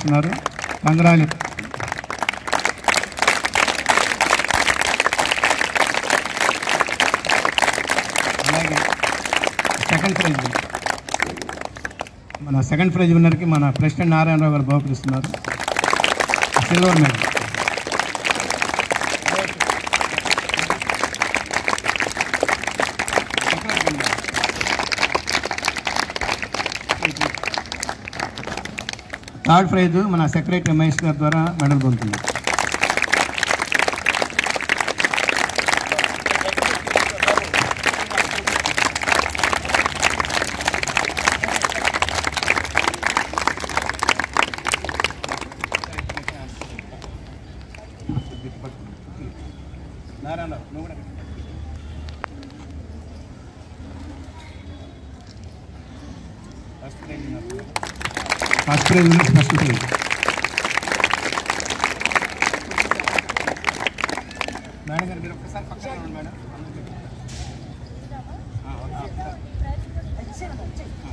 బహుకరిస్తున్నారు కంగ్రాలి అలాగే second prize మన సెకండ్ ప్రైజ్ విన్నర్కి మన ప్రెసిడెంట్ నారాయణరావు గారు బహుకరిస్తున్నారు సిల్వర్ మెడల్ థర్డ్ ప్రైజ్ మన సెక్రటరీ మహేష్ గారి ద్వారా మెడల్ పొందుతుంది నారాయణరావు నువ్వు కూడా first prize first prize first prize madam గారు మీరు ఒక్కసారి పక్కన రండి మేడం ఆ, ఓకే. ఆ,